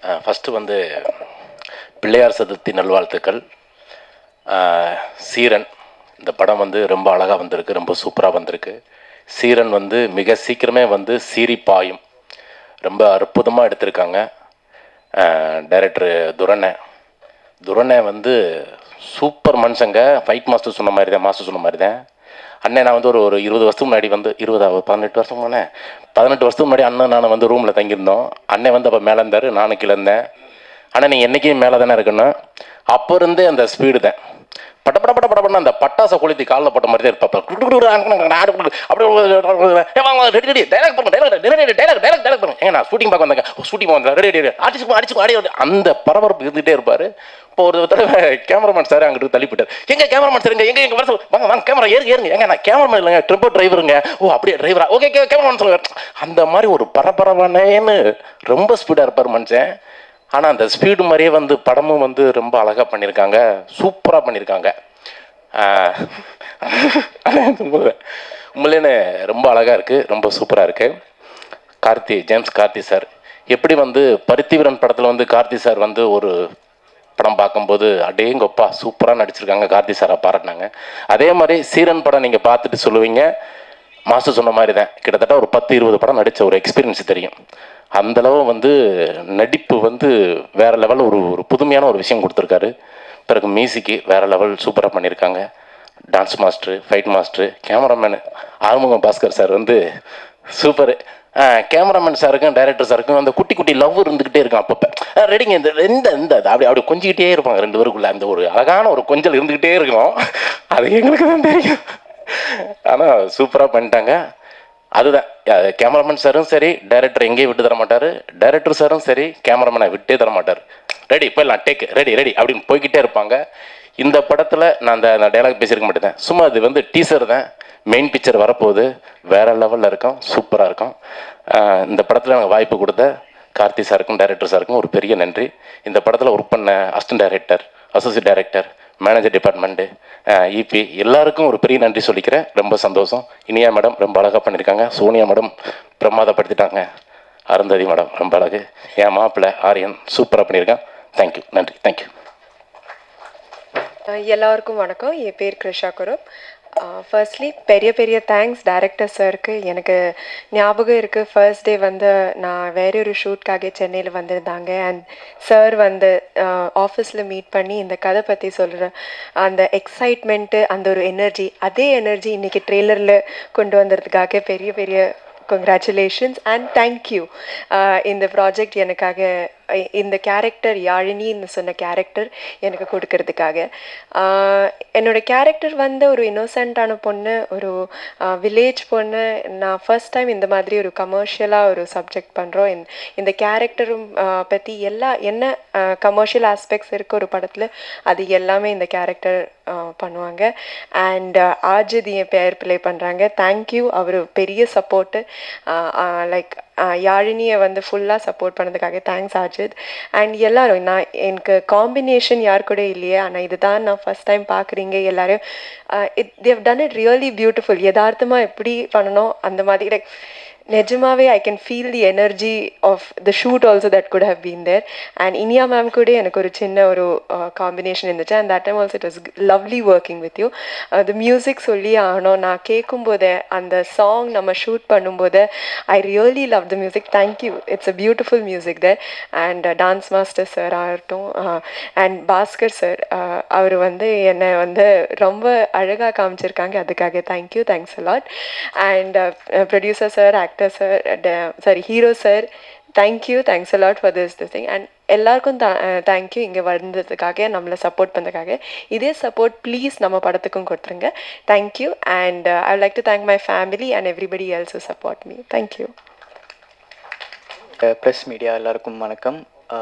first வந்து பிள்ளையார் சதுர்த்தி நல்வாழ்த்துக்கள் அஹ், சீரன் இந்த படம் வந்து ரொம்ப அழகாக வந்திருக்கு ரொம்ப சூப்பராக வந்திருக்கு சீரன் வந்து மிக சீக்கிரமே வந்து சீறி பாயும் ரொம்ப அற்புதமாக எடுத்திருக்காங்க டைரக்டர் துரனை துரனை வந்து சூப்பர் மனுஷங்க ஃபைட் மாஸ்டர் சொன்ன மாதிரி தான் மாஸ்டர் சொன்ன மாதிரி தான் அண்ணன் நான் வந்து ஒரு ஒரு இருபது வருஷத்துக்கு முன்னாடி வந்து இருபதாவது பதினெட்டு வருஷம் போனேன் பதினெட்டு வருஷத்துக்கு முன்னாடி அண்ணன் நான் வந்து ரூமில் தங்கியிருந்தோம் அண்ணன் வந்து அப்போ மேலே இருந்தார் நானும் கீழே இருந்தேன் ஆனால் நீங்கள் என்றைக்கும் மேலே தானே இருக்கணும் அப்போ இருந்தே அந்த ஸ்பீடு தான் பட்ட பட பட படப்பட அந்த பட்டாசை கொளுத்தி காலில் போட்ட மாதிரி தான் இருப்பாப்பா அப்படியே ரெடி ரெடி டைலாக் பண்ணுங்க dialogue dialogue dialogue dialogue dialogue பண்ணுங்க ஏங்க நான் ஷூட்டிங் பார்க்க வந்தாங்க ஷூட்டிங் வந்தேன் ரெடி ரெடி அடிச்சு அடிச்சு ஆடி அந்த பரபரப்பு இருந்துகிட்டே இருப்பார் இப்போ ஒரு தடவை கேமராமேன் சார் அங்கிட்டு தள்ளிவிட்டார் எங்க கேமராமேன் சார் எங்க எங்க எங்க வர வாங்க வாங்க கேமரா ஏறுங்க ஏறுங்க எங்க நான் கேமராமேன் இல்லைங்க ட்ரிப்போ டிரைவருங்க ஓ அப்படியே டிரைவரா ஓகே கேமராமேன் சொல்லுங்க அந்த மாதிரி ஒரு பரபரப்பானேன்னு ரொம்ப ஸ்பீடாக இருப்பார் மனுஷன் ஆனால் அந்த ஸ்பீடு மாதிரியே வந்து படமும் வந்து ரொம்ப அழகாக பண்ணியிருக்காங்க சூப்பராக பண்ணியிருக்காங்க ஆஹ் உண்மையிலேன்னு ரொம்ப அழகாக இருக்குது ரொம்ப சூப்பராக இருக்குது கார்த்தி ஜேம்ஸ் கார்த்தி சார் எப்படி வந்து பருத்திவீரன் படத்தில் வந்து கார்த்தி சார் வந்து ஒரு படம் பார்க்கும்போது அடேங்கப்பா சூப்பராக நடிச்சிருக்காங்க கார்த்தி சாரை பாராட்டினாங்க அதே மாதிரி சீரன் படம் நீங்கள் பார்த்துட்டு சொல்லுவீங்க மாஸ்டர் சொன்ன மாதிரி தான் கிட்டத்தட்ட ஒரு பத்து இருபது படம் நடித்த ஒரு எக்ஸ்பீரியன்ஸ் தெரியும் அந்தளவு வந்து நடிப்பு வந்து வேற லெவல் ஒரு ஒரு புதுமையான ஒரு விஷயம் கொடுத்துருக்காரு பிறகு மியூசிக்கு வேற லெவல் சூப்பராக பண்ணியிருக்காங்க dance master fight master cameraman Arumugam Bhaskar sir வந்து சூப்பர் கேமராமேன் சாருக்கும் டைரக்டர் சாருக்கும் அந்த குட்டி குட்டி லவ் இருந்துக்கிட்டே இருக்கும் அப்பப்போ ரெடிங்க இந்த இந்த இந்த அப்படி அப்படி கொஞ்சிக்கிட்டே இருப்பாங்க ரெண்டு பேருக்குள்ள அந்த ஒரு அழகான ஒரு கொஞ்சல் இருந்துக்கிட்டே இருக்கும் அது எங்களுக்கு தான் தெரியும் ஆனால் சூப்பராக பண்ணிட்டாங்க அதுதான் கேமராமேன் சாரும் சரி டைரக்டர் எங்கேயும் விட்டு தர மாட்டார் டைரக்டர் சாரும் சரி கேமராமேனை விட்டே தர மாட்டார் ரெடி போயிடலாம் டேக் ரெடி ரெடி அப்படின்னு போய்கிட்டே இருப்பாங்க இந்த படத்தில் நான் அந்த அந்த டைலாக் பேசியிருக்க மாட்டேன் சும்மா இது வந்து டீசர் தான் மெயின் பிக்சர் வரப்போகுது வேற லெவலில் இருக்கும் சூப்பராக இருக்கும் ஆஹ் இந்த படத்தில் எனக்கு வாய்ப்பு கொடுத்த கார்த்தி சாருக்கும் டைரக்டர் சாருக்கும் ஒரு பெரிய நன்றி இந்த படத்தில் ஒர்க் பண்ண assistant director associate director manager department EP எல்லாருக்கும் ஒரு பெரிய நன்றி சொல்லிக்கிறேன் ரொம்ப சந்தோஷம் இனியா மேடம் ரொம்ப அழகாக பண்ணியிருக்காங்க சோனியா மேடம் பிரமாதப்படுத்திட்டாங்க அருந்ததி மேடம் ரொம்ப அழகு என் மாப்பிள்ளை ஆரியன் சூப்பராக பண்ணியிருக்கான் தேங்க்யூ நன்றி தேங்க்யூ அஹ் எல்லாருக்கும் வணக்கம் என் பேர் கிருஷா குருப் ஃபர்ஸ்ட்லி பெரிய பெரிய தேங்க்ஸ் டைரக்டர் சாருக்கு எனக்கு ஞாபகம் இருக்குது ஃபர்ஸ்ட் டே வந்து நான் வேற ஒரு ஷூட்காக சென்னையில் வந்திருந்தாங்க அண்ட் சார் வந்து ஆஃபீஸில் மீட் பண்ணி இந்த கதை பற்றி சொல்கிற அந்த எக்ஸைட்மெண்ட்டு அந்த ஒரு எனர்ஜி அதே எனர்ஜி இன்றைக்கி ட்ரெய்லரில் கொண்டு வந்ததுக்காக பெரிய பெரிய கங்க்ராச்சுலேஷன்ஸ் அண்ட் தேங்க்யூ இந்த ப்ராஜெக்ட் எனக்காக இ- இந்த கேரக்டர் யாழினின்னு சொன்ன கேரக்டர் எனக்கு கொடுக்கறதுக்காக ஆஹ் என்னோட கேரக்டர் வந்து ஒரு இன்னோசென்ட்டான பொண்ணு ஒரு வில்லேஜ் பொண்ணு நான் ஃபர்ஸ்ட் டைம் இந்த மாதிரி ஒரு கமர்ஷியலாக ஒரு சப்ஜெக்ட் பண்ணுறோம் இந்த கேரக்டரும் பற்றி எல்லா என்ன கமர்ஷியல் ஆஸ்பெக்ட்ஸ் இருக்கு ஒரு படத்தில் அது எல்லாமே இந்த கேரக்டர் பண்ணுவாங்க அண்ட் ஆஜித் என் பேர் ப்ளே பண்ணுறாங்க தேங்க்யூ அவர் பெரிய சப்போர்ட்டு லைக் யாழினியை வந்து ஃபுல்லாக சப்போர்ட் பண்ணதுக்காக தேங்க்ஸ் ஆஜித் அண்ட் எல்லாரும் நான் எனக்கு காம்பினேஷன் யார் கூட இல்லையே ஆனால் இதுதான் நான் ஃபஸ்ட் டைம் பார்க்குறீங்க எல்லாரும் it they've done it really beautiful யதார்த்தமாக எப்படி பண்ணணும் அந்த மாதிரி லைக் நிஜமாவே I can feel the energy of the shoot also that could have been there and Iniya ma'am கூட எனக்கு ஒரு சின்ன ஒரு காம்பினேஷன் இருந்துச்சு and that time also it was lovely working with you அது மியூசிக் சொல்லி ஆகணும் நான் கேட்கும்போதே அந்த சாங் நம்ம ஷூட் பண்ணும்போது I really love the music thank you it's a beautiful music there and dance master sir ஆகட்டும் அண்ட் பாஸ்கர் சார் அவர் வந்து என்னை வந்து ரொம்ப அழகாக காமிச்சிருக்காங்க அதுக்காக thank you thanks a lot and producer sir actor sir sorry hero sir thank you thanks a lot for this this thing and எல்லாருக்கும் தேங்க்யூ இங்கே வந்ததுக்காக நம்மளை சப்போர்ட் பண்ணதுக்காக இதே சப்போர்ட் ப்ளீஸ் நம்ம படத்துக்கும் கொடுத்துருங்க thank you and I like to thank my family and everybody else support me thank you press media எல்லாருக்கும் வணக்கம்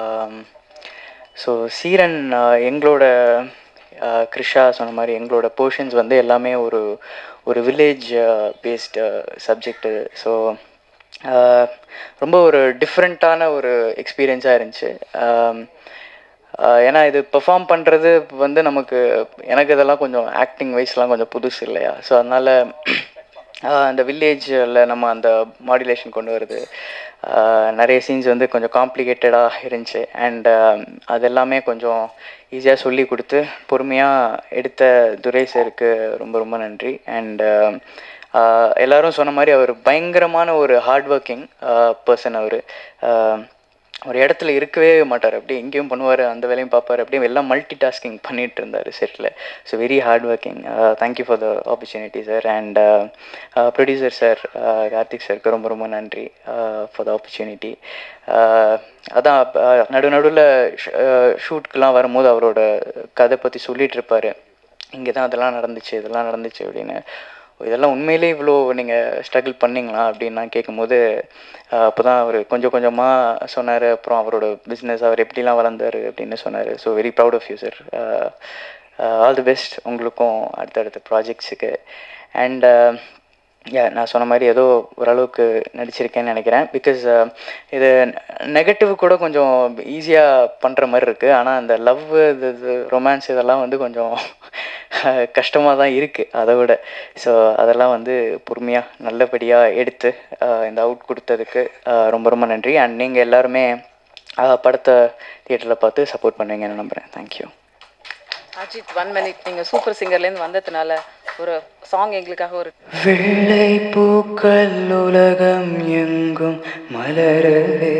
ஸோ சீரன் ஆஹ் எங்களோட ஆஹ் கிருஷா சொன்ன மாதிரி எங்களோட போர்ஷன்ஸ் வந்து எல்லாமே ஒரு ஒரு வில்லேஜ் பேஸ்டு சப்ஜெக்டு ஸோ ரொம்ப ஒரு டிஃப்ரெண்ட்டான ஒரு எக்ஸ்பீரியன்ஸாக இருந்துச்சு ஆம், ஆஹ் ஏன்னா இது பெர்ஃபார்ம் பண்ணுறது வந்து நமக்கு எனக்கு இதெல்லாம் கொஞ்சம் ஆக்டிங் வைஸ்லாம் கொஞ்சம் புதுசு இல்லையா ஸோ அதனால் ஆஹ் அந்த வில்லேஜில் நம்ம அந்த மாடுலேஷன் கொண்டு வருது ஆஹ் நிறைய சீன்ஸ் வந்து கொஞ்சம் காம்ப்ளிகேட்டடாக இருந்துச்சு அண்ட் அது எல்லாமே கொஞ்சம் ஈஸியாக சொல்லி கொடுத்து பொறுமையாக எடுத்த துரை சாருக்கு ரொம்ப ரொம்ப நன்றி அண்ட் எல்லாரும் சொன்ன மாதிரி அவர் பயங்கரமான ஒரு ஹார்ட் ஒர்க்கிங் பர்சன் அவர் ஒரு இடத்துல இருக்கவே மாட்டார் அப்படியே எங்கேயும் பண்ணுவார் அந்த வேலையும் பார்ப்பார் அப்படியே எல்லாம் மல்டி டாஸ்கிங் பண்ணிட்டு இருந்தார் செட்டில் so very hard working thank you for the opportunity sir and producer sir Karthik சாருக்கு ரொம்ப ரொம்ப நன்றி ஃபார் த ஆப்பர்ச்சுனிட்டி அதான் அஹ், நடு நடுவில் ஷூட்க்கெலாம் வரும்போது அவரோட கதை பற்றி சொல்லிட்டு இருப்பார் இங்கே தான் அதெல்லாம் நடந்துச்சு இதெல்லாம் நடந்துச்சு அப்படின்னு இதெல்லாம் உண்மையிலே இவ்வளோ நீங்கள் ஸ்ட்ரகிள் பண்ணீங்களா அப்படின்னு நான் கேட்கும்போது அப்போ தான் அவர் கொஞ்சம் கொஞ்சமாக சொன்னார் அப்புறம் அவரோட பிஸ்னஸ் அவர் எப்படிலாம் வளர்ந்தார் அப்படின்னு சொன்னார் so very proud of you sir all the best உங்களுக்கும் அடுத்தடுத்த ப்ராஜெக்ட்ஸுக்கு அண்ட் யா நான் சொன்ன மாதிரி ஏதோ ஓரளவுக்கு நடிச்சிருக்கேன்னு நினைக்கிறேன் பிகாஸ் இது நெகட்டிவ் கூட கொஞ்சம் ஈஸியாக பண்ணுற மாதிரி இருக்குது ஆனால் அந்த லவ் இது இது ரொமான்ஸ் இதெல்லாம் வந்து கொஞ்சம் கஷ்டமாக தான் இருக்குது அதை விட ஸோ அதெல்லாம் வந்து பொறுமையாக நல்லபடியாக எடுத்து அஹ், இந்த அவுட் கொடுத்ததுக்கு அஹ், ரொம்ப ரொம்ப நன்றி அண்ட் நீங்கள் எல்லாருமே அஹ், படத்தை தியேட்டரில் பார்த்து சப்போர்ட் பண்ணுவீங்கன்னு நம்புகிறேன் தேங்க்யூ அஜித் ஒன் மினிட் நீங்கள் சூப்பர் சிங்கர்லேருந்து வந்ததுனால ஒரு சாங் எங்களுக்காக ஒரு வெள்ளை பூக்கள் உலகம் எங்கும் மலரவே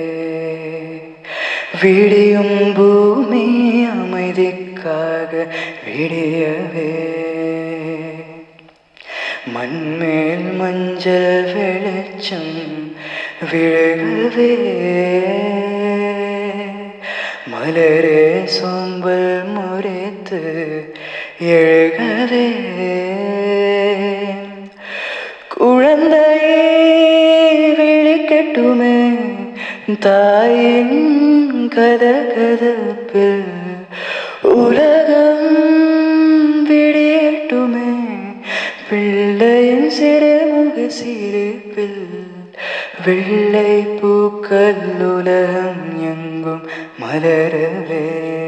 விடியும் பூமி அமைதிக்காக விடியவே மண்மேல் மஞ்சள் வெளிச்சம் விழவே மலரே சோம்பல் முறைத்து எழுகவே குழந்தையே விழிக்கட்டுமே தாயின் கதகதப்பில் உலகம் விடியட்டுமே பிள்ளையின் சிறுமுக சிரிப்பில் வெள்ளை பூக்கள் உலகம் எங்கும் மலரவே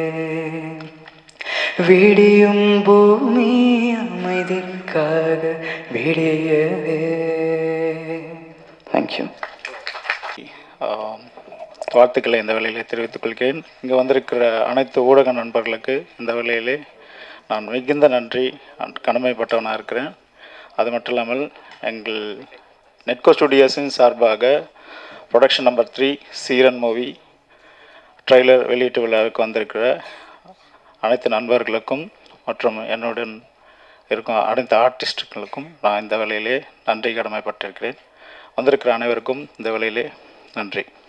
விடியும் பூமி அமைதிக்காக விடியவே தேங்க்யூ ஆம், வாழ்த்துக்களை இந்த வேளையிலே தெரிவித்துக் கொள்கிறேன் இங்கே வந்திருக்கிற அனைத்து ஊடக நண்பர்களுக்கு இந்த வேளையிலே நான் மிகுந்த நன்றி and கடமைப்பட்டவனாக இருக்கிறேன் அது மட்டும் இல்லாமல் எங்கள் நெட்கோ ஸ்டுடியோஸின் சார்பாக production number three Seeran movie trailer வெளியீட்டு விழாவுக்கு வந்திருக்கிற அனைத்து நண்பர்களுக்கும் மற்றும் என்னுடன் இருக்கும் அனைத்து ஆர்டிஸ்ட்டுகளுக்கும் நான் இந்த வேளையிலே நன்றி கடமைப்பட்டிருக்கிறேன் வந்திருக்கிற அனைவருக்கும் இந்த வேளையிலே நன்றி